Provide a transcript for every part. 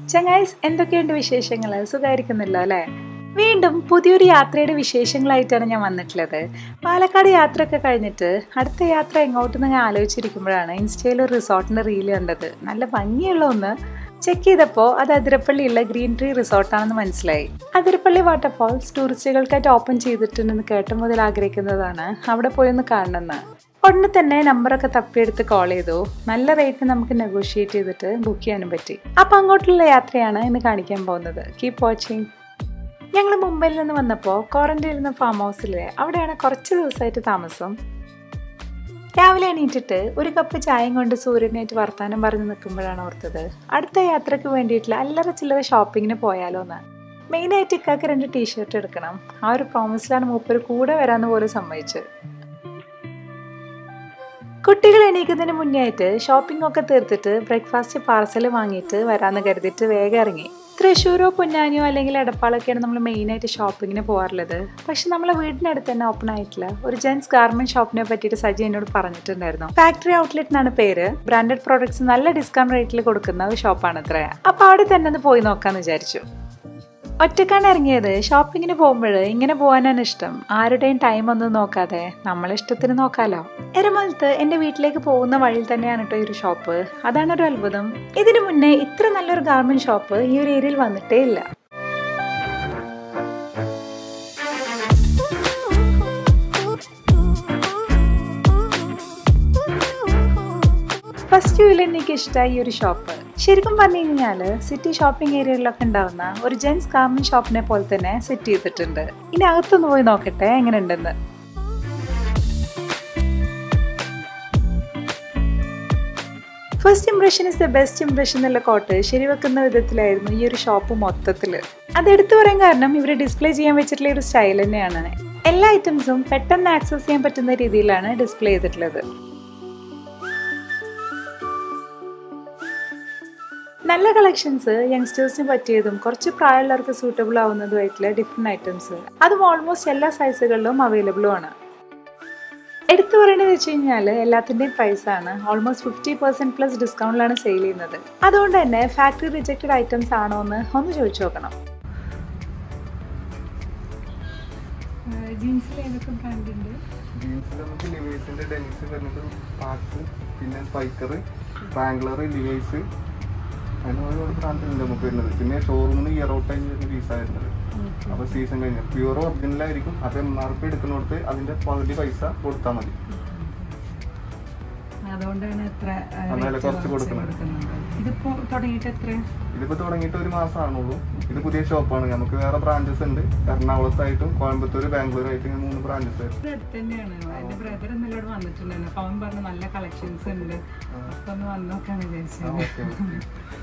ചങ്ങായിസ് എന്തൊക്കെയുണ്ട് വിശേഷങ്ങൾ സുഖമായിരിക്കുന്നല്ലോ അല്ലേ വീണ്ടും പുതിയൊരു യാത്രയുടെ വിശേഷങ്ങളായിട്ടാണ് ഞാൻ വന്നിട്ടുള്ളത് പാലക്കാട് യാത്രയൊക്കെ കഴിഞ്ഞിട്ട് അടുത്ത യാത്ര എങ്ങോട്ടെന്ന് ഞാൻ ആലോചിച്ചിരിക്കുമ്പോഴാണ് ഇൻസ്റ്റയിൽ ഒരു റിസോർട്ടിൻ്റെ റീൽ കണ്ടത് നല്ല ഭംഗിയുള്ള ഒന്ന് ചെക്ക് ചെയ്തപ്പോൾ അത് അതിരപ്പള്ളിയുള്ള ഗ്രീൻ ട്രീ റിസോർട്ടാണെന്ന് മനസ്സിലായി അതിരപ്പള്ളി വാട്ടർഫാൾസ് ടൂറിസ്റ്റുകൾക്കായിട്ട് ഓപ്പൺ ചെയ്തിട്ടുണ്ടെന്ന് കേട്ട മുതൽ ആഗ്രഹിക്കുന്നതാണ് അവിടെ പോയി ഒന്ന് കാണണമെന്ന് ഉടനെ തന്നെ നമ്പറൊക്കെ തപ്പിയെടുത്ത് കോൾ ചെയ്തു നല്ല റേറ്റ് നമുക്ക് നെഗോഷിയേറ്റ് ചെയ്തിട്ട് ബുക്ക് ചെയ്യാനും പറ്റി അപ്പം അങ്ങോട്ടുള്ള യാത്രയാണ് ഇന്ന് കാണിക്കാൻ പോകുന്നത് കീപ് വാച്ചിങ് ഞങ്ങൾ മുംബൈയിൽ നിന്ന് വന്നപ്പോൾ ക്വാറന്റൈനിൽ നിന്ന് ഫാം ഹൗസിൽ അവിടെയാണ് കുറച്ച് ദിവസമായിട്ട് താമസം രാവിലെ എണീറ്റിട്ട് ഒരു കപ്പ് ചായയും കൊണ്ട് സൂര്യനായിട്ട് വർത്താനം പറഞ്ഞ് നിൽക്കുമ്പോഴാണ് ഓർത്തത് അടുത്ത യാത്രയ്ക്ക് വേണ്ടിയിട്ടുള്ള അല്ലറ ചില്ലറ ഷോപ്പിങ്ങിന് പോയാലോ എന്ന് മെയിനായിട്ട് ഇക്കാക്ക് രണ്ട് ടീഷർട്ട് എടുക്കണം ആ ഒരു പ്രോമിസിലാണ് മൂപ്പര് കൂടെ വരാമെന്ന് പോലും സമ്മതിച്ച് കുട്ടികൾ എണീക്കുന്നതിന് മുന്നേ ആയിട്ട് ഷോപ്പിംഗ് ഒക്കെ തീർത്തിട്ട് ബ്രേക്ക്ഫാസ്റ്റ് പാർസൽ വാങ്ങിയിട്ട് വരാമെന്ന് കരുതിയിട്ട് വേഗം ഇറങ്ങി തൃശ്ശൂരോ പൊന്നാനിയോ അല്ലെങ്കിൽ എടപ്പാളൊക്കെയാണ് നമ്മൾ മെയിനായിട്ട് ഷോപ്പിങ്ങിന് പോകാറുള്ളത് പക്ഷെ നമ്മളെ വീടിനടുത്ത് തന്നെ ഓപ്പൺ ആയിട്ടില്ല ഒരു ജെൻസ് ഗാർമെന്റ് ഷോപ്പിനെ പറ്റിയിട്ട് സജി എന്നോട് പറഞ്ഞിട്ടുണ്ടായിരുന്നു ഫാക്ടറി ഔട്ട്ലെറ്റ് എന്നാണ് പേര് ബ്രാൻഡഡ് പ്രോഡക്ട്സ് നല്ല ഡിസ്കൗണ്ട് റേറ്റിൽ കൊടുക്കുന്ന ഒരു ഷോപ്പാണ് അത്ര അപ്പോൾ അവിടെ തന്നെ ഒന്ന് പോയി നോക്കാമെന്ന് വിചാരിച്ചു ഒറ്റക്കാണ് ഇറങ്ങിയത് ഷോപ്പിങ്ങിന് പോകുമ്പോൾ ഇങ്ങനെ പോകാനാണ് ഇഷ്ടം ആരുടെയും ടൈം ഒന്നും നോക്കാതെ നമ്മളെ ഇഷ്ടത്തിന് നോക്കാലോ എരമലത്ത് എൻ്റെ വീട്ടിലേക്ക് പോകുന്ന വഴിയിൽ തന്നെയാണ് കേട്ടോ ഈ ഒരു ഷോപ്പ് അതാണ് ഒരു അത്ഭുതം ഇതിനു മുന്നേ ഇത്ര നല്ലൊരു ഗാർമെന്റ് ഷോപ്പ് ഈ ഒരു ഏരിയയിൽ വന്നിട്ടേ ഇല്ല ഫസ്റ്റ് വ്യൂവിൽ എനിക്ക് ഇഷ്ടമായി ഈ ഒരു ഷോപ്പ് ശരിക്കും പറഞ്ഞു കഴിഞ്ഞാൽ സിറ്റി ഷോപ്പിംഗ് ഏരിയകളിലൊക്കെ ഉണ്ടാവുന്ന ഒരു ജെൻസ് ഗാർമെന്റ് ഷോപ്പിനെ പോലെ തന്നെ സെറ്റ് ചെയ്തിട്ടുണ്ട് ഇനി അകത്തൊന്ന് പോയി നോക്കട്ടെ എങ്ങനെയുണ്ടെന്ന് first impression is the best impression എന്നുള്ള കോട്ട് ശരിവെക്കുന്ന വിധത്തിലായിരുന്നു ഈ ഒരു ഷോപ്പ് മൊത്തത്തിൽ അത് എടുത്തു പറയാൻ കാരണം ഇവർ ഡിസ്പ്ലേ ചെയ്യാൻ വെച്ചിട്ടുള്ള ഒരു സ്റ്റൈൽ തന്നെയാണ് എല്ലാ ഐറ്റംസും പെട്ടെന്ന് ആക്സസ് ചെയ്യാൻ പറ്റുന്ന രീതിയിലാണ് ഡിസ്പ്ലേ ചെയ്തിട്ടുള്ളത് നല്ല കളക്ഷൻസ് യങ്സ്റ്റേഴ്സിന് പറ്റിയതും കുറച്ച് പ്രായമുള്ളവർക്ക് സൂട്ടബിൾ ആവുന്നതുമായിട്ടുള്ള ഡിഫറെൻറ്റ് ഐറ്റംസ് അതും ഓൾമോസ്റ്റ് എല്ലാ സൈസുകളിലും അവൈലബിളും ആണ് എടുത്തു പറയേണ്ടത് വെച്ച് കഴിഞ്ഞാൽ എല്ലാത്തിൻ്റെയും പ്രൈസാണ് ഓൾമോസ്റ്റ് ഫിഫ്റ്റി പെർസെൻറ്റ് പ്ലസ് ഡിസ്കൗണ്ടിലാണ് സെയിൽ ചെയ്യുന്നത് അതുകൊണ്ട് തന്നെ ഫാക്ടറി റിജക്റ്റഡ് ഐറ്റംസ് ആണോ എന്ന് ഒന്ന് ചോദിച്ചു നോക്കണം ജീൻസിൽ ഏതൊക്കെ ബ്രാൻഡ് ഉണ്ട് ജീൻസിൽ നമുക്ക് ലിവേഴ്സിന്റെ ഡെനിസ് വരുന്നത് പാക്സ് പിന്നെ സ്പൈക്കർ റാംഗ്ലർ ലിവേഴ്സ് അങ്ങനെ ഒരുപാട് ബ്രാൻഡ് ഉണ്ട് നമുക്ക് വരുന്നത് പിന്നെ ഷോറൂമിന് ഇയർ ഔട്ട് ആയി വരുന്ന പീസാണ് വരുന്നത് അപ്പൊ സീസൺ കഴിഞ്ഞ പ്യൂർ ഒറിജിനൽ ആയിരിക്കും അപ്പൊ എം ആർ പി എടുക്കുന്നിടത്ത് അതിന്റെ പകുതി പൈസ കൊടുത്താൽ മതി അതുകൊണ്ടാണ് എത്ര എന്നാലും കുറച്ച് കൊടുക്കുന്നത്. ഇതിപ്പോ തുടങ്ങിയിട്ട് എത്ര ഇതിപ്പോ തുടങ്ങിയിട്ട് ഒരു മാസമാണുള്ളൂ ഇത് പുതിയ ഷോപ്പാണ് നമുക്ക് വേറെ ബ്രാഞ്ചസ് ഉണ്ട് എറണാകുളത്തായിട്ടും കോയമ്പത്തൂർ ബാംഗ്ലൂർ ആയിട്ട് ഇങ്ങനെ മൂന്ന് ബ്രാഞ്ചസ് വരും ഇവിടെ അടുത്ത് തന്നെയാണ് എന്റെ ബ്രദർ ഇന്നലെ ഇവിടെ വന്നിട്ടുണ്ടായിരുന്നു അപ്പൊ അവൻ പറഞ്ഞു നല്ല കളക്ഷൻസ് ഉണ്ട് അപ്പൊ ഒന്ന് വന്നു നോക്കാന്ന് വിചാരിച്ചത് ഓക്കെ ഓക്കെ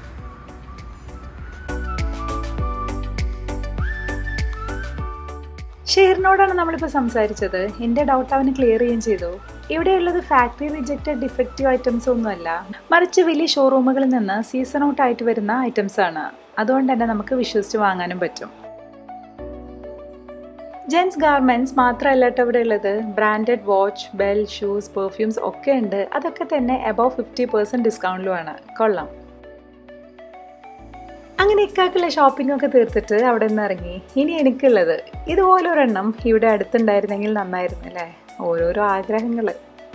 ഷെയറിനോടാണ് നമ്മളിപ്പോൾ സംസാരിച്ചത് എൻ്റെ ഡൗട്ട് അവന് ക്ലിയർ ചെയ്യുകയും ചെയ്തു ഇവിടെയുള്ളത് ഫാക്ടറി റിജക്റ്റഡ് ഡിഫക്റ്റീവ് ഐറ്റംസ് ഒന്നുമല്ല മറിച്ച് വലിയ ഷോറൂമുകളിൽ നിന്ന് സീസൺ ഔട്ട് ആയിട്ട് വരുന്ന ഐറ്റംസ് ആണ് അതുകൊണ്ട് തന്നെ നമുക്ക് വിശ്വസിച്ച് വാങ്ങാനും പറ്റും ജെൻസ് ഗാർമെന്റ്സ് മാത്രമല്ല കേട്ടോ ഇവിടെ ഉള്ളത് branded watch belt shoes perfumes ഒക്കെ ഉണ്ട് അതൊക്കെ തന്നെ അബവ് ഫിഫ്റ്റി പെർസെൻറ്റ് ഡിസ്കൗണ്ടിലുമാണ് കൊള്ളാം അങ്ങനെ ഇക്കാക്കുള്ള ഷോപ്പിംഗ് ഒക്കെ തീർത്തിട്ട് അവിടെ നിന്ന് ഇറങ്ങി ഇനി എനിക്കുള്ളത് ഇതുപോലെ ഒരെണ്ണം ഇവിടെ അടുത്തുണ്ടായിരുന്നെങ്കിൽ നന്നായിരുന്നു അല്ലേ ഓരോരോ ആഗ്രഹങ്ങൾ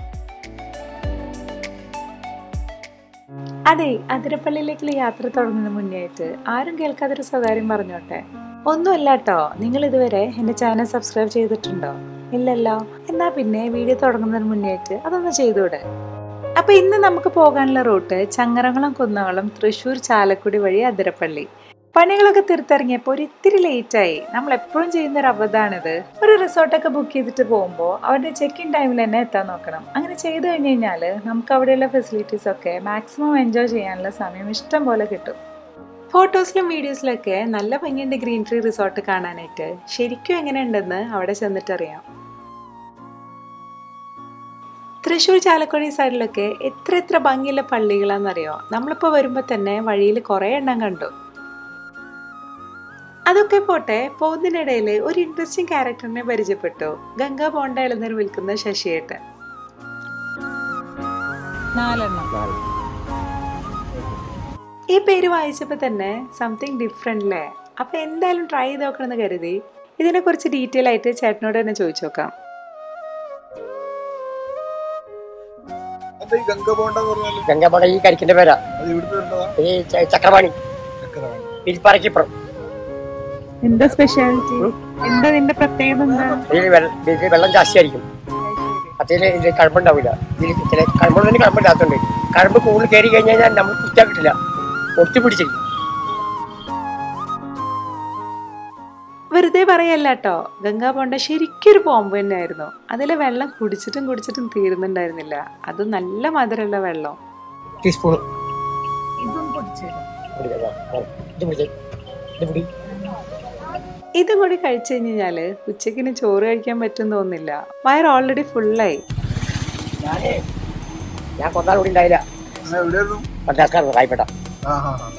അതെ അതിരപ്പള്ളിയിലേക്കുള്ള യാത്ര തുടങ്ങുന്നതിന് മുന്നേ ആയിട്ട് ആരും കേൾക്കാത്തൊരു സ്വകാര്യം പറഞ്ഞോട്ടെ ഒന്നുമല്ല കേട്ടോ നിങ്ങൾ ഇതുവരെ എൻ്റെ ചാനൽ സബ്സ്ക്രൈബ് ചെയ്തിട്ടുണ്ടോ ഇല്ലല്ലോ എന്നാ പിന്നെ വീഡിയോ തുടങ്ങുന്നതിന് മുന്നേ ആയിട്ട് അതൊന്ന് ചെയ്തൂടെ അപ്പൊ ഇന്ന് നമുക്ക് പോകാനുള്ള റൂട്ട് ചങ്ങരംകുളം കുന്നകുളം തൃശ്ശൂർ ചാലക്കുടി വഴി അതിരപ്പള്ളി പണികളൊക്കെ തീർത്തിറങ്ങിയപ്പോൾ ഒരു ഇത്തിരി ലേറ്റായി നമ്മൾ എപ്പോഴും ചെയ്യുന്ന ഒരു അബദ്ധമാണിത് ഒരു റിസോർട്ടൊക്കെ ബുക്ക് ചെയ്തിട്ട് പോകുമ്പോൾ അവരുടെ ചെക്ക് ഇൻ ടൈമിൽ തന്നെ എത്താൻ നോക്കണം അങ്ങനെ ചെയ്തു കഴിഞ്ഞ് കഴിഞ്ഞാൽ നമുക്ക് അവിടെയുള്ള ഫെസിലിറ്റീസ് ഒക്കെ മാക്സിമം എൻജോയ് ചെയ്യാനുള്ള സമയം ഇഷ്ടം പോലെ കിട്ടും ഫോട്ടോസിലും വീഡിയോസിലൊക്കെ നല്ല ഭംഗിയുണ്ട് ഗ്രീൻ ട്രീ റിസോർട്ട് കാണാനായിട്ട് ശരിക്കും എങ്ങനെയുണ്ടെന്ന് അവിടെ ചെന്നിട്ടറിയാം തൃശ്ശൂർ ചാലക്കുടി സൈഡിലൊക്കെ എത്ര എത്ര ഭംഗിയുള്ള പള്ളികളാണെന്നറിയോ നമ്മളിപ്പോൾ വരുമ്പോൾ തന്നെ വഴിയിൽ കുറേ എണ്ണം കണ്ടു അതൊക്കെ പോട്ടെ പോകുന്നതിനിടയിൽ ഒരു ഇൻട്രസ്റ്റിംഗ് ക്യാരക്ടറിനെ പരിചയപ്പെട്ടു ഗംഗാ ബോണ്ട ഇളനീർ വിൽക്കുന്ന ശശിയേട്ടൻ നാലെണ്ണം ഈ പേര് വായിച്ചപ്പോൾ തന്നെ സംതിങ് ഡിഫറെൻ്റ് അല്ലേ അപ്പോൾ എന്തായാലും ട്രൈ ചെയ്ത് നോക്കണമെന്ന് കരുതി ഇതിനെക്കുറിച്ച് ഡീറ്റെയിൽ ആയിട്ട് ചേട്ടനോട് തന്നെ ചോദിച്ചു നോക്കാം എന്താ ഈ ഗംഗ ബോണ്ട എന്ന് പറഞ്ഞാല് ഗംഗാമട ഈ കരിക്കിന്റെ പേരാ അത് ഇവിടുന്ന് വരുന്നതാ ഈ ച- ചക്രപാണി ചക്കരവാണി പിരിപ്പാറയ്ക്കിപ്പുറം എന്താ സ്പെഷ്യാലിറ്റി എന്താ ഇതിന്റെ പ്രത്യേകത എന്താ ഇതിൽ വെള്ളം ഇതിൽ വെള്ളം ജാസ്തിയായിരിക്കും അതിൽ ഇത് കഴമ്പുണ്ടാവില്ല ഇതിൽ ചില കഴമ്പുള്ളതിന് കഴമ്പില്ലാത്തതുണ്ട് കഴമ്പ് കൂടുതൽ കയറി കഴിഞ്ഞ് കഴിഞ്ഞാൽ നമ്മൾ കുറ്റാൻ കിട്ടില്ല ഒട്ടി പിടിച്ചിരിക്കും വെറുതെ പറയല്ല കേട്ടോ ഗംഗാപോണ്ട ശരിക്കൊരു പോമ്പ് തന്നെയായിരുന്നു അതിലെ വെള്ളം കുടിച്ചിട്ടും കുടിച്ചിട്ടും തീരുന്നുണ്ടായിരുന്നില്ല അത് നല്ല മധുരമുള്ള വെള്ളം ടീസ്പൂൺ ഇതും കുടിച്ചു ഇത് പിടിച്ച് ഇത് പിടി ഇതും കൂടി കഴിച്ചു കഴിഞ്ഞാല് ഉച്ചക്കിന് ചോറ് കഴിക്കാൻ പറ്റും തോന്നില്ല വയർ ഓൾറെഡി ഫുള്ളായി ഞാനേ ഞാൻ കൊണ്ടാൽ കൂടി ഉണ്ടായില്ല എവിടെയായിരുന്നു പണ്ടാക്കാണ് കായ്പേട്ട ആ ഹാ ഹാ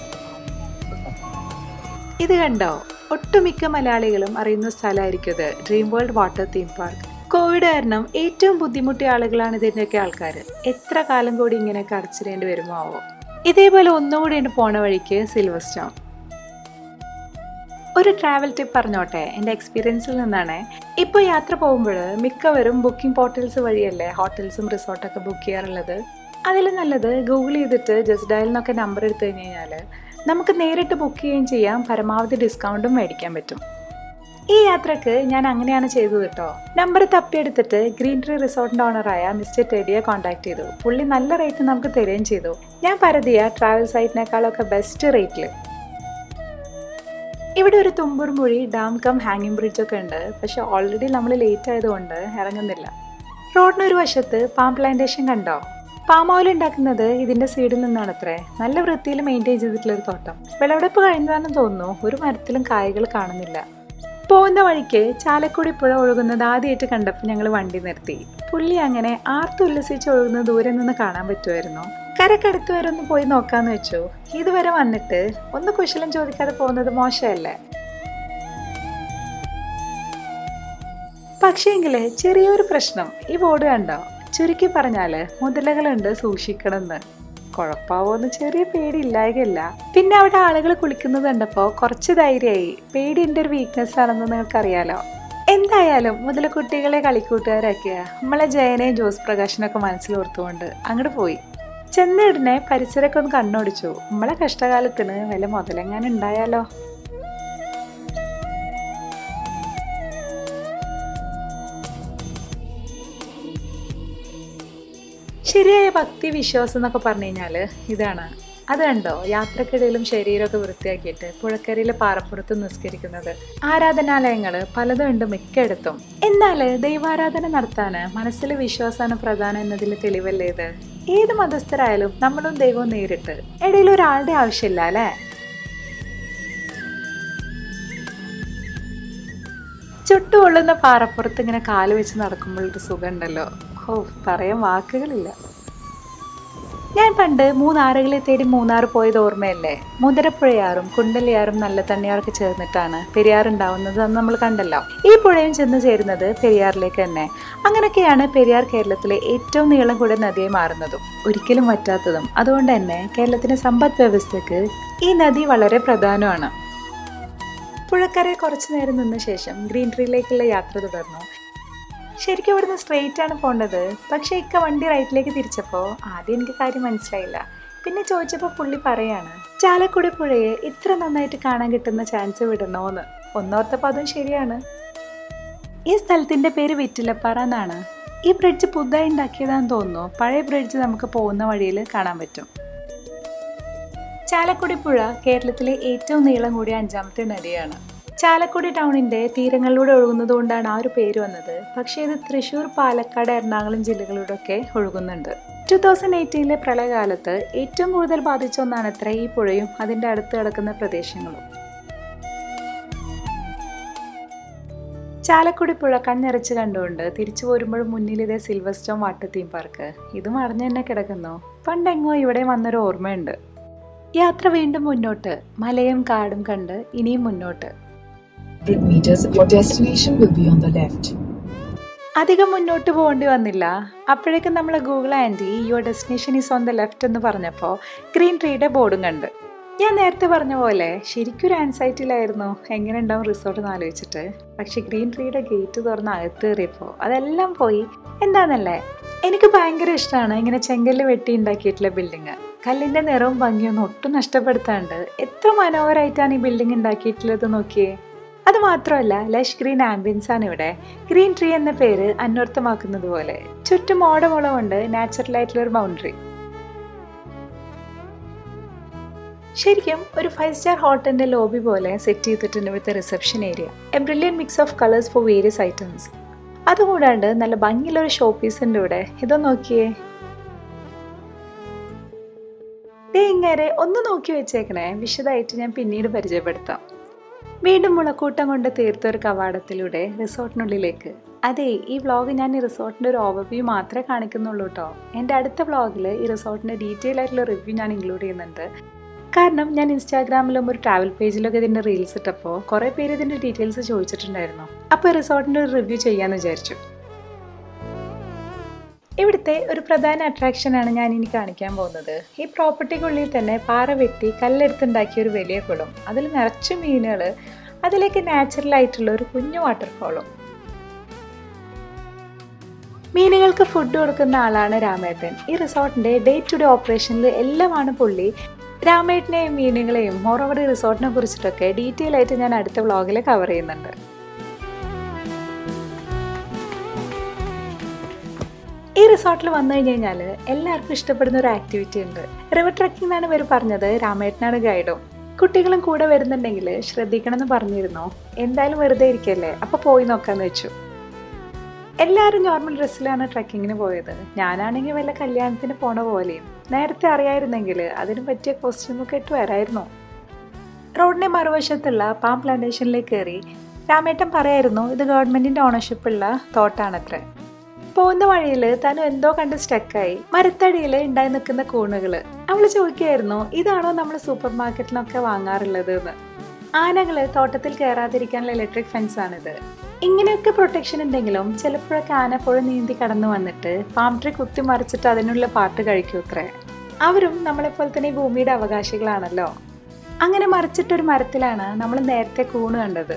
ഇത് കണ്ടോ ഒട്ടുമിക്ക മലയാളികളും അറിയുന്ന സ്ഥലമായിരിക്കും ഇത് dream world water theme park Covid കാരണം ഏറ്റവും ബുദ്ധിമുട്ടിയ ആളുകളാണ് ഇതിൻ്റെയൊക്കെ ആൾക്കാർ എത്ര കാലം കൂടി ഇങ്ങനെയൊക്കെ അടച്ചിടേണ്ടി വരുമോ ആവോ ഇതേപോലെ ഒന്നുകൂടി ഉണ്ട് പോണ വഴിക്ക് സിൽവർ സ്റ്റോൺ ഒരു ട്രാവൽ ടിപ്പ് പറഞ്ഞോട്ടെ എൻ്റെ എക്സ്പീരിയൻസിൽ നിന്നാണ് ഇപ്പോൾ യാത്ര പോകുമ്പോൾ മിക്കവരും ബുക്കിംഗ് പോർട്ടൽസ് വഴിയല്ലേ ഹോട്ടൽസും റിസോർട്ടൊക്കെ ബുക്ക് ചെയ്യാറുള്ളത് അതിൽ നല്ലത് ഗൂഗിൾ ചെയ്തിട്ട് ജസ്റ്റ് ഡയൽ നിന്നൊക്കെ നമ്പർ എടുത്തു കഴിഞ്ഞ് കഴിഞ്ഞാൽ നമുക്ക് നേരിട്ട് ബുക്ക് ചെയ്യുകയും ചെയ്യാം പരമാവധി ഡിസ്കൗണ്ടും മേടിക്കാൻ പറ്റും ഈ യാത്രക്ക് ഞാൻ അങ്ങനെയാണ് ചെയ്തത് കേട്ടോ നമ്പർ തപ്പിയെടുത്തിട്ട് ഗ്രീൻ ട്രീ റിസോർട്ടിൻ്റെ ഓണറായ മിസ്റ്റർ ടെഡിയെ കോൺടാക്ട് ചെയ്തു പുള്ളി നല്ല റേറ്റ് നമുക്ക് തരികയും ചെയ്തു ഞാൻ പരതിയ ട്രാവൽ സൈറ്റിനേക്കാളൊക്കെ ബെസ്റ്റ് റേറ്റിൽ ഇവിടെ ഒരു തുമ്പൂർ മൊഴി ഡാം കം ഹാങ്ങിങ് ബ്രിഡ്ജ് ഒക്കെ ഉണ്ട് പക്ഷെ ഓൾറെഡി നമ്മൾ ലേറ്റ് ആയതുകൊണ്ട് ഇറങ്ങുന്നില്ല റോഡിനൊരു വശത്ത് പാം പ്ലാന്റേഷൻ കണ്ടോ പാം ഓയിൽ ഉണ്ടാക്കുന്നത് ഇതിന്റെ സീഡിൽ നിന്നാണ് അത്രേ നല്ല വൃത്തിയിൽ മെയിൻറ്റെയിൻ ചെയ്തിട്ടുള്ള ഒരു തോട്ടം വിളവെടുപ്പ് കഴിഞ്ഞതാണെന്ന് തോന്നുന്നു ഒരു മരത്തിലും കായ്കൾ കാണുന്നില്ല പോകുന്ന വഴിക്ക് ചാലക്കുടി പുഴ ഒഴുകുന്നത് ആദ്യമായിട്ട് കണ്ടപ്പോൾ ഞങ്ങൾ വണ്ടി നിർത്തി പുള്ളി അങ്ങനെ ആർത്തുല്ലസിച്ച് ഒഴുകുന്നത് ദൂരെ നിന്ന് കാണാൻ പറ്റുമായിരുന്നു കരക്കടുത്ത് വരെ ഒന്ന് പോയി നോക്കാന്ന് വെച്ചു ഇതുവരെ വന്നിട്ട് ഒന്ന് കുശലം ചോദിക്കാതെ പോകുന്നത് മോശമല്ലേ പക്ഷേങ്കില് ചെറിയൊരു പ്രശ്നം ഈ ബോർഡ് കണ്ടോ ചുരുക്കി പറഞ്ഞാല് മുതലകളുണ്ട് സൂക്ഷിക്കണമെന്ന് കുഴപ്പാവോന്ന് ചെറിയ പേടി ഇല്ലായകല്ല പിന്നെ അവിടെ ആളുകൾ കുളിക്കുന്നത് കണ്ടപ്പോ കുറച്ച് ധൈര്യമായി പേടി എൻ്റെ ഒരു വീക്ക്നെസ് ആണെന്ന് നിങ്ങൾക്കറിയാലോ എന്തായാലും മുതലക്കുട്ടികളെ കളിക്കൂട്ടുകാരാക്കിയ നമ്മളെ ജയനെയും ജോസ് പ്രകാശിനൊക്കെ മനസ്സിലോർത്തുകൊണ്ട് അങ്ങോട്ട് പോയി ചെന്നിടനെ പരിസരമൊക്കെ ഒന്ന് കണ്ണോടിച്ചു നമ്മളെ കഷ്ടകാലത്തിന് വല്ല മുതലെങ്ങാനും ഉണ്ടായാലോ ശരിയായ ഭക്തി വിശ്വാസം എന്നൊക്കെ പറഞ്ഞു കഴിഞ്ഞാൽ ഇതാണ് അത് കണ്ടോ യാത്രക്കിടയിലും ശരീരമൊക്കെ വൃത്തിയാക്കിയിട്ട് പുഴക്കരയിലെ പാറപ്പുറത്ത് നിസ്കരിക്കുന്നത് ആരാധനാലയങ്ങൾ പലതും ഉണ്ട് മിക്കയിടത്തും എന്നാൽ ദൈവാരാധന നടത്താൻ മനസ്സിലെ വിശ്വാസമാണ് പ്രധാനം എന്നതിൽ തെളിവല്ലേ ഇത് ഏത് മതസ്ഥരായാലും നമ്മളും ദൈവവും നേരിട്ട് ഇടയിൽ ഒരാളുടെ ആവശ്യമില്ല അല്ലേ ചുട്ടുകൊള്ളുന്ന പാറപ്പുറത്ത് ഇങ്ങനെ കാല് വെച്ച് നടക്കുമ്പോൾ ഒരു സുഖമുണ്ടല്ലോ ഓ പറയാൻ വാക്കുകളില്ല ഞാൻ പണ്ട് മൂന്നാറുകളെ തേടി മൂന്നാർ പോയത് ഓർമ്മയല്ലേ മുതിരപ്പുഴയാറും കുണ്ടലിയാറും നല്ല തണ്ണിയാറൊക്കെ ചേർന്നിട്ടാണ് പെരിയാർ ഉണ്ടാവുന്നത് അന്ന് നമ്മൾ കണ്ടല്ലോ ഈ പുഴയും ചെന്ന് ചേരുന്നത് പെരിയാറിലേക്ക് തന്നെ അങ്ങനെയൊക്കെയാണ് പെരിയാർ കേരളത്തിലെ ഏറ്റവും നീളം കൂടിയ നദിയായി മാറുന്നതും ഒരിക്കലും പറ്റാത്തതും അതുകൊണ്ട് തന്നെ കേരളത്തിന്റെ സമ്പദ് വ്യവസ്ഥയ്ക്ക് ഈ നദി വളരെ പ്രധാനമാണ് പുഴക്കരയിൽ കുറച്ചു നേരം നിന്ന ശേഷം ഗ്രീൻ ട്രീയിലേക്കുള്ള യാത്ര തുടർന്നു ശരിക്കും ഇവിടുന്ന് സ്ട്രെയിറ്റ് ആണ് പോണ്ടത് പക്ഷേ ഇക്ക വണ്ടി റൈറ്റിലേക്ക് തിരിച്ചപ്പോൾ ആദ്യം എനിക്ക് കാര്യം മനസ്സിലായില്ല പിന്നെ ചോദിച്ചപ്പോൾ പുള്ളി പറയാണ് ചാലക്കുടി പുഴയെ ഇത്ര നന്നായിട്ട് കാണാൻ കിട്ടുന്ന ചാൻസ് വിടണോന്ന് ഒന്നോർത്തപ്പോൾ അതും ശരിയാണ് ഈ സ്ഥലത്തിന്റെ പേര് വെറ്റിലപ്പാറ എന്നാണ് ഈ ബ്രിഡ്ജ് പുതുതായി ഉണ്ടാക്കിയതാന്ന് തോന്നുന്നു പഴയ ബ്രിഡ്ജ് നമുക്ക് പോകുന്ന വഴിയിൽ കാണാൻ പറ്റും ചാലക്കുടി പുഴ കേരളത്തിലെ ഏറ്റവും നീളം കൂടിയ അഞ്ചാമത്തെ നദിയാണ് ചാലക്കുടി ടൗണിന്റെ തീരങ്ങളിലൂടെ ഒഴുകുന്നത് കൊണ്ടാണ് ആ ഒരു പേര് വന്നത് പക്ഷേ ഇത് തൃശ്ശൂർ പാലക്കാട് എറണാകുളം ജില്ലകളിലൂടെ ഒക്കെ ഒഴുകുന്നുണ്ട് ടു തൗസൻഡ് എയ്റ്റീനിലെ പ്രളയകാലത്ത് ഏറ്റവും കൂടുതൽ ബാധിച്ച ഒന്നാണ് അത്ര ഈ പുഴയും അതിന്റെ അടുത്ത് കിടക്കുന്ന പ്രദേശങ്ങളും ചാലക്കുടി പുഴ കണ്ണിറച്ച് കണ്ടുകൊണ്ട് തിരിച്ചു പോരുമ്പോൾ മുന്നിൽ ഇതേ silver stone water theme park ഇതും അടഞ്ഞു തന്നെ കിടക്കുന്നു പണ്ടെങ്ങോ ഇവിടെ വന്നൊരു ഓർമ്മയുണ്ട് യാത്ര വീണ്ടും മുന്നോട്ട് മലയും കാടും കണ്ട് ഇനിയും മുന്നോട്ട് 100 meters, your destination will be on the left. അധികം മുന്നോട്ട് പോകേണ്ടി വന്നില്ല അപ്പോഴേക്കും നമ്മൾ Google aunty your destination is on the left എന്ന് പറഞ്ഞപ്പോൾ ഗ്രീൻ ട്രീയുടെ ബോർഡും കണ്ട് ഞാൻ നേരത്തെ പറഞ്ഞ പോലെ ശരിക്കും ഒരു ആൻസൈറ്റിയിലായിരുന്നു എങ്ങനെ ഉണ്ടാവും റിസോർട്ട് എന്ന് ആലോചിച്ചിട്ട് പക്ഷെ ഗ്രീൻ ട്രീയുടെ ഗേറ്റ് തുറന്ന് അകത്ത് കയറിയപ്പോൾ അതെല്ലാം പോയി എന്താണെന്നല്ലേ എനിക്ക് ഭയങ്കര ഇഷ്ടമാണ് ഇങ്ങനെ ചെങ്കല്ല് വെട്ടി ഉണ്ടാക്കിയിട്ടുള്ള ബിൽഡിങ് കല്ലിൻ്റെ നിറവും ഭംഗിയൊന്നും ഒട്ടും നഷ്ടപ്പെടുത്താണ്ട് എത്ര മനോഹരമായിട്ടാണ് ഈ ബിൽഡിംഗ് ഉണ്ടാക്കിയിട്ടുള്ളത് നോക്കിയേ അത് മാത്രമല്ല ലഷ് ഗ്രീൻ ആംബിയൻസ് ആണ് ഇവിടെ ഗ്രീൻ ട്രീ എന്ന പേര് അന്വർത്ഥമാക്കുന്നത് പോലെ ചുറ്റും ഓടമുളമുണ്ട് നാച്ചുറൽ ആയിട്ടുള്ള ഒരു ബൗണ്ടറി ശരിക്കും ഒരു ഫൈവ് സ്റ്റാർ ഹോട്ടലിന്റെ ലോബി പോലെ സെറ്റ് ചെയ്തിട്ടുണ്ട് ഇവിടുത്തെ reception area a brilliant mix of colours for various items അതുകൂടാണ്ട് നല്ല ഭംഗിയുള്ള ഒരു ഷോ പീസ് ഉണ്ട് ഇവിടെ ഇതോ നോക്കിയേ ദേ ഇങ്ങനെ ഒന്ന് നോക്കി വെച്ചേക്കണേ വിശദമായിട്ട് ഞാൻ പിന്നീട് പരിചയപ്പെടുത്താം വീണ്ടും മുളക്കൂട്ടം കൊണ്ട് തീർത്ത ഒരു കവാടത്തിലൂടെ റിസോർട്ടിനുള്ളിലേക്ക് അതെ ഈ വ്ളോഗ് ഞാൻ ഈ റിസോർട്ടിൻ്റെ ഒരു ഓവർവ്യൂ മാത്രമേ കാണിക്കുന്നുള്ളൂ കേട്ടോ എൻ്റെ അടുത്ത വ്ളോഗിൽ ഈ റിസോർട്ടിൻ്റെ ഡീറ്റെയിൽ ആയിട്ടുള്ള റിവ്യൂ ഞാൻ ഇൻക്ലൂഡ് ചെയ്യുന്നുണ്ട് കാരണം ഞാൻ ഇൻസ്റ്റാഗ്രാമിലും ഒരു ട്രാവൽ പേജിലൊക്കെ ഇതിൻ്റെ റീൽസ് ഇട്ടപ്പോൾ കുറേ പേര് ഇതിൻ്റെ ഡീറ്റെയിൽസ് ചോദിച്ചിട്ടുണ്ടായിരുന്നു അപ്പോൾ റിസോർട്ടിൻ്റെ ഒരു റിവ്യൂ ചെയ്യാമെന്ന് വിചാരിച്ചു ഇവിടുത്തെ ഒരു പ്രധാന അട്രാക്ഷനാണ് ഞാൻ ഇനി കാണിക്കാൻ പോകുന്നത് ഈ പ്രോപ്പർട്ടിക്കുള്ളിൽ തന്നെ പാറ വെട്ടി കല്ലെടുത്തുണ്ടാക്കിയ ഒരു വലിയ കുളം അതിൽ നിറച്ച് മീനുകൾ അതിലേക്ക് നാച്ചുറൽ ആയിട്ടുള്ള ഒരു കുഞ്ഞു വാട്ടർഫോളും മീനുകൾക്ക് ഫുഡ് കൊടുക്കുന്ന ആളാണ് രാമേട്ടൻ ഈ റിസോർട്ടിന്റെ ഡേ ടു ഡേ ഓപ്പറേഷനിൽ എല്ലാമാണ് പുള്ളി രാമേട്ടനെയും മീനുകളെയും മോറോവർ റിസോർട്ടിനെ കുറിച്ചിട്ടൊക്കെ ഡീറ്റെയിൽ ആയിട്ട് ഞാൻ അടുത്ത വ്ളോഗിൽ കവർ ചെയ്യുന്നുണ്ട് ഈ റിസോർട്ടിൽ വന്നു കഴിഞ്ഞ് കഴിഞ്ഞാൽ എല്ലാവർക്കും ഇഷ്ടപ്പെടുന്ന ഒരു ആക്ടിവിറ്റി ഉണ്ട് റിവർ ട്രക്കിംഗ് എന്നാണ് ഇവർ പറഞ്ഞത് രാമേട്ടനാണ് ഗൈഡും കുട്ടികളും കൂടെ വരുന്നുണ്ടെങ്കിൽ ശ്രദ്ധിക്കണം എന്ന് പറഞ്ഞിരുന്നു എന്തായാലും വെറുതെ ഇരിക്കല്ലേ അപ്പോൾ പോയി നോക്കാന്ന് വെച്ചു എല്ലാവരും നോർമൽ ഡ്രസ്സിലാണ് ട്രക്കിങ്ങിന് പോയത് ഞാനാണെങ്കിൽ വല്ല കല്യാണത്തിന് പോണ പോലെയും നേരത്തെ അറിയായിരുന്നെങ്കിൽ അതിന് പറ്റിയ കോസ്റ്റ്യൂമൊക്കെ ഇട്ട് വരായിരുന്നു റോഡിന്റെ മറുവശത്തുള്ള പാം പ്ലാന്റേഷനിലേക്ക് കയറി രാമേട്ടൻ പറയായിരുന്നു ഇത് ഗവൺമെന്റിന്റെ ഓണർഷിപ്പ് ഉള്ള തോട്ടാണത്രേ പോകുന്ന വഴിയിൽ തനു എന്തോ കണ്ട് സ്റ്റക്കായി മരത്തടിയിൽ ഉണ്ടായി നിൽക്കുന്ന കൂണുകള് അവള് ചോദിക്കുകയായിരുന്നു ഇതാണോ നമ്മൾ സൂപ്പർ മാർക്കറ്റിലൊക്കെ വാങ്ങാറുള്ളത് എന്ന് ആനകള് തോട്ടത്തിൽ കയറാതിരിക്കാനുള്ള ഇലക്ട്രിക് ഫെൻസ് ആണിത് ഇങ്ങനെയൊക്കെ പ്രൊട്ടക്ഷൻ ഉണ്ടെങ്കിലും ചിലപ്പോഴൊക്കെ ആന പുഴ നീന്തി കടന്നു വന്നിട്ട് പാം ട്രീ കുത്തി മറിച്ചിട്ട് അതിനുള്ള പാട്ട് കഴിക്കൂത്രേ അവരും നമ്മളെപ്പോലെ തന്നെ ഈ ഭൂമിയുടെ അവകാശികളാണല്ലോ അങ്ങനെ മറിച്ചിട്ടൊരു മരത്തിലാണ് നമ്മൾ നേരത്തെ കൂണ് കണ്ടത്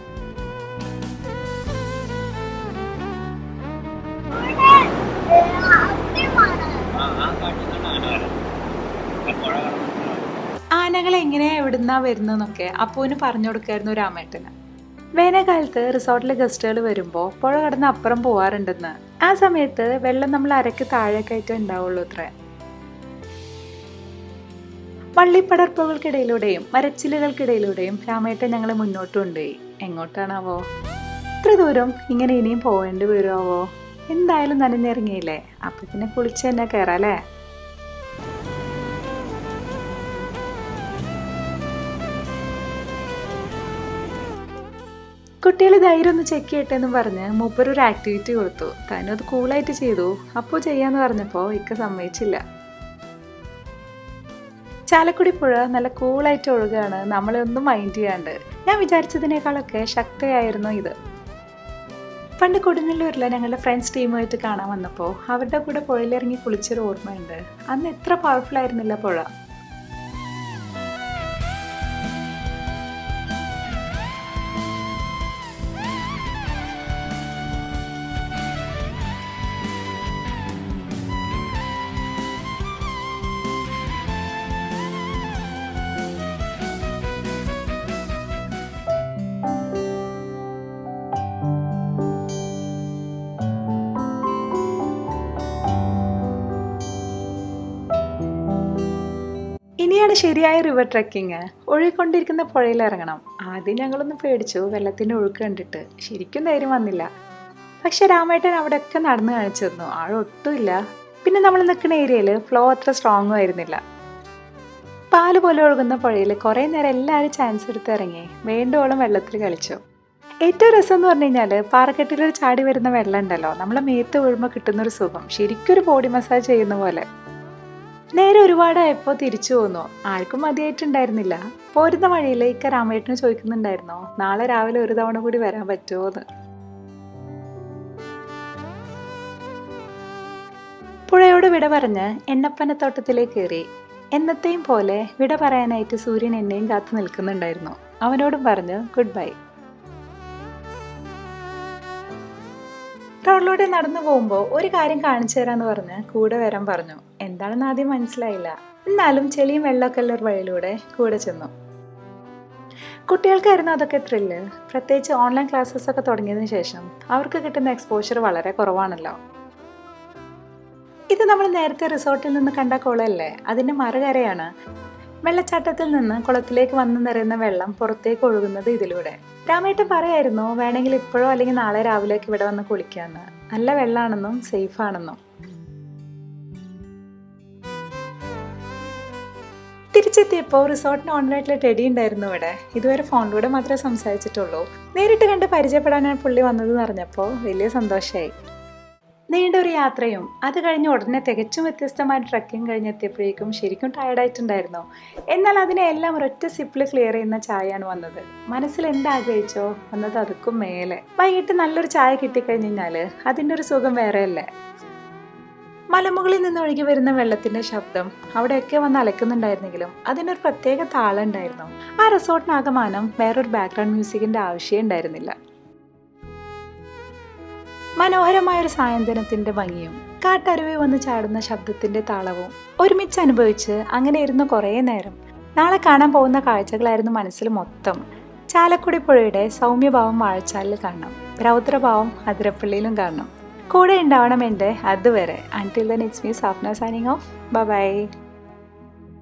ആനകൾ എങ്ങനെയാ എവിടുന്നാ വരുന്നതെന്നൊക്കെ അപ്പൂന് പറഞ്ഞു കൊടുക്കായിരുന്നു രാമേട്ടന് വേനൽക്കാലത്ത് റിസോർട്ടിലെ ഗസ്റ്റുകൾ വരുമ്പോൾ പുഴ കടന്ന് അപ്പുറം പോവാറുണ്ടെന്ന് ആ സമയത്ത് വെള്ളം നമ്മൾ അരക്ക് താഴേക്കായിട്ടേ ഉണ്ടാവുള്ളൂ അത്രേ വള്ളിപ്പടർപ്പുകൾക്കിടയിലൂടെയും മരച്ചിലുകൾക്കിടയിലൂടെയും രാമേട്ടൻ ഞങ്ങളെ മുന്നോട്ട് കൊണ്ടുപോയി എങ്ങോട്ടാണാവോ ഇത്ര ദൂരം ഇങ്ങനെ ഇനിയും പോവേണ്ടി വരുമാവോ എന്തായാലും നനഞ്ഞിറങ്ങിയില്ലേ അപ്പൊ പിന്നെ കുളിച്ച് തന്നെ കയറാല്ലേ കുട്ടികൾ ധൈര്യം ഒന്ന് ചെക്ക് ചെയ്യട്ടെ എന്ന് പറഞ്ഞ് മൂപ്പർ ഒരു ആക്ടിവിറ്റി കൊടുത്തു താനും അത് കൂളായിട്ട് ചെയ്തു അപ്പോൾ ചെയ്യാന്ന് പറഞ്ഞപ്പോൾ ഇക്ക സമ്മതിച്ചില്ല ചാലക്കുടി പുഴ നല്ല കൂളായിട്ട് ഒഴുകാണ് നമ്മളെ ഒന്നും മൈൻഡ് ചെയ്യാണ്ട് ഞാൻ വിചാരിച്ചതിനേക്കാളൊക്കെ ശക്തിയായിരുന്നു ഇത് പണ്ട് കൊടുങ്ങല്ലൂരിൽ ഞങ്ങളുടെ ഫ്രണ്ട്സ് ടീമുമായിട്ട് കാണാൻ വന്നപ്പോൾ അവരുടെ കൂടെ പുഴയിലിറങ്ങി കുളിച്ചൊരു ഓർമ്മയുണ്ട് അന്ന് എത്ര പവർഫുൾ ആയിരുന്നില്ല പുഴ ഇനിയാണ് ശരിയായ റിവർ ട്രക്കിങ് ഒഴുകിക്കൊണ്ടിരിക്കുന്ന പുഴയിൽ ഇറങ്ങണം ആദ്യം ഞങ്ങളൊന്ന് പേടിച്ചു വെള്ളത്തിൻ്റെ ഒഴുക്ക് കണ്ടിട്ട് ശരിക്കും ധൈര്യം വന്നില്ല പക്ഷെ രാമേട്ടൻ അവിടെയൊക്കെ നടന്നു കാണിച്ചു തന്നു ആഴൊട്ടുമില്ല പിന്നെ നമ്മൾ നിൽക്കുന്ന ഏരിയയിൽ ഫ്ലോ അത്ര സ്ട്രോങ്ങും ആയിരുന്നില്ല പാല് പോലെ ഒഴുകുന്ന പുഴയിൽ കുറേ നേരം എല്ലാവരും ചാൻസ് എടുത്ത് ഇറങ്ങി വേണ്ടോളം വെള്ളത്തിൽ കളിച്ചു ഏറ്റവും രസം എന്ന് പറഞ്ഞു കഴിഞ്ഞാൽ പാറക്കെട്ടിലൊരു ചാടി വരുന്ന വെള്ളം ഉണ്ടല്ലോ നമ്മളെ മേത്ത് വീഴുമ്പോൾ കിട്ടുന്നൊരു സുഖം ശരിക്കും ഒരു ബോഡി മസാജ് ചെയ്യുന്ന പോലെ നേരെ ഒരുപാടായപ്പോൾ തിരിച്ചു പോന്നു ആർക്കും മതിയായിട്ടുണ്ടായിരുന്നില്ല പോരുന്ന വഴിയിൽ ഇക്ക രാമേട്ടന് ചോദിക്കുന്നുണ്ടായിരുന്നോ നാളെ രാവിലെ ഒരു തവണ കൂടി വരാൻ പറ്റുമോ എന്ന് പുഴയോട് വിട പറഞ്ഞ് എണ്ണപ്പനത്തോട്ടത്തിലേക്ക് കയറി എന്നത്തെയും പോലെ വിട പറയാനായിട്ട് സൂര്യൻ എന്നെയും കാത്തു നിൽക്കുന്നുണ്ടായിരുന്നു അവനോടും പറഞ്ഞു ഗുഡ് ബൈ റോഡിലൂടെ നടന്നു പോകുമ്പോൾ ഒരു കാര്യം കാണിച്ചു തരാന്ന് പറഞ്ഞ് കൂടെ വരാൻ പറഞ്ഞു എന്താണെന്ന് ആദ്യം മനസ്സിലായില്ല എന്നാലും ചെളിയും വെള്ളമൊക്കെ ഉള്ള ഒരു വഴിയിലൂടെ കൂടെ ചെന്നു കുട്ടികൾക്കായിരുന്നു അതൊക്കെ ത്രില്ല് പ്രത്യേകിച്ച് ഓൺലൈൻ ക്ലാസ്സസ് ഒക്കെ തുടങ്ങിയതിന് ശേഷം അവർക്ക് കിട്ടുന്ന എക്സ്പോഷർ വളരെ കുറവാണല്ലോ ഇത് നമ്മൾ നേരത്തെ റിസോർട്ടിൽ നിന്ന് കണ്ട കുളമല്ലേ അതിൻ്റെ മറുകരയാണ് വെള്ളച്ചാട്ടത്തിൽ നിന്ന് കുളത്തിലേക്ക് വന്നു നിറയുന്ന വെള്ളം പുറത്തേക്ക് ഒഴുകുന്നത് ഇതിലൂടെ രാമേട്ടൻ പറയായിരുന്നു വേണമെങ്കിൽ ഇപ്പോഴോ അല്ലെങ്കിൽ നാളെ രാവിലേക്ക് ഇവിടെ വന്ന് കുളിക്കാന്ന് നല്ല വെള്ളമാണെന്നും സേഫ് ആണെന്നും തിരിച്ചെത്തിയപ്പോൾ റിസോർട്ടിന് ഓണറായിട്ടുള്ള ടെഡി ഉണ്ടായിരുന്നു ഇവിടെ ഇതുവരെ ഫോണിലൂടെ മാത്രമേ സംസാരിച്ചിട്ടുള്ളൂ നേരിട്ട് കണ്ട് പരിചയപ്പെടാനാണ് പുള്ളി വന്നതെന്ന് അറിഞ്ഞപ്പോൾ വലിയ സന്തോഷമായി നീണ്ട ഒരു യാത്രയും അത് കഴിഞ്ഞ് ഉടനെ തികച്ചും വ്യത്യസ്തമായ ട്രക്കിംഗ് കഴിഞ്ഞെത്തിയപ്പോഴേക്കും ശരിക്കും ടയർഡായിട്ടുണ്ടായിരുന്നു എന്നാൽ അതിനെ എല്ലാം ഒരൊറ്റ സിപ്പിൾ ക്ലിയർ ചെയ്യുന്ന ചായയാണ് വന്നത് മനസ്സിൽ എന്താഗ്രഹിച്ചോ വന്നത് അതുക്കും മേലെ വൈകിട്ട് നല്ലൊരു ചായ കിട്ടിക്കഴിഞ്ഞ് കഴിഞ്ഞാൽ അതിൻ്റെ ഒരു സുഖം വേറെയല്ലേ മലമുകളിൽ നിന്ന് ഒഴുകി വരുന്ന വെള്ളത്തിന്റെ ശബ്ദം അവിടെയൊക്കെ വന്ന് അലക്കുന്നുണ്ടായിരുന്നെങ്കിലും അതിനൊരു പ്രത്യേക താളം ഉണ്ടായിരുന്നു ആ റിസോർട്ടിനാകമാനം വേറൊരു ബാക്ക്ഗ്രൗണ്ട് മ്യൂസിക്കിന്റെ ആവശ്യം ഉണ്ടായിരുന്നില്ല മനോഹരമായ ഒരു സായന്തനത്തിന്റെ ഭംഗിയും കാട്ടരുവി വന്ന് ചാടുന്ന ശബ്ദത്തിന്റെ താളവും ഒരുമിച്ച് അനുഭവിച്ച് അങ്ങനെ ഇരുന്ന് കുറേ നേരം നാളെ കാണാൻ പോകുന്ന കാഴ്ചകളായിരുന്നു മനസ്സിൽ മൊത്തം ചാലക്കുടി പുഴയുടെ സൗമ്യഭാവം വാഴച്ചാലിൽ കാണണം രൗദ്രഭാവം അതിരപ്പള്ളിയിലും കാണണം കൂടെ ഉണ്ടാവണം എൻ്റെ അതുവരെ until then it's me Safna signing off by